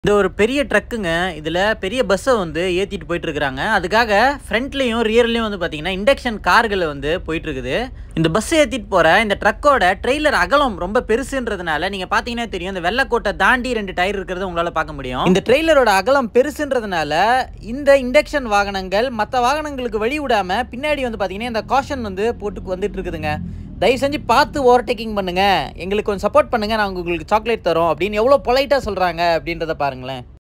இது ஒரு பெரிய ட்ரக்குங்க இதில் பெரிய பஸ்ஸை வந்து ஏற்றிட்டு போயிட்டு இருக்கிறாங்க அதுக்காக ஃப்ரண்ட்லேயும் ரியர்லேயும் வந்து பார்த்தீங்கன்னா இண்டக்ஷன் கார்கள் வந்து போயிட்டு இருக்குது இந்த பஸ் ஏற்றிட்டு போகிற இந்த ட்ரக்கோட ட்ரெய்லர் அகலம் ரொம்ப பெருசுன்றதுனால நீங்கள் பார்த்தீங்கன்னா தெரியும் இந்த வெள்ளக்கோட்டை தாண்டி ரெண்டு டயர் இருக்கிறத உங்களால் பார்க்க முடியும் இந்த ட்ரெய்லரோட அகலம் பெருசுன்றதுனால இந்த இண்டக்ஷன் வாகனங்கள் மற்ற வாகனங்களுக்கு வழி விடாமல் பின்னாடி வந்து பார்த்தீங்கன்னா இந்த காஷன் வந்து போட்டு வந்துட்டு இருக்குதுங்க தயவு செஞ்சு பார்த்து ஓவர்டேக்கிங் பண்ணுங்க எங்களுக்கு கொஞ்சம் சப்போர்ட் பண்ணுங்க நாங்கள் உங்களுக்கு சாக்லேட் தரோம் அப்படின்னு எவ்வளோ பொலைட்டாக சொல்கிறாங்க அப்படின்றத பாருங்களேன்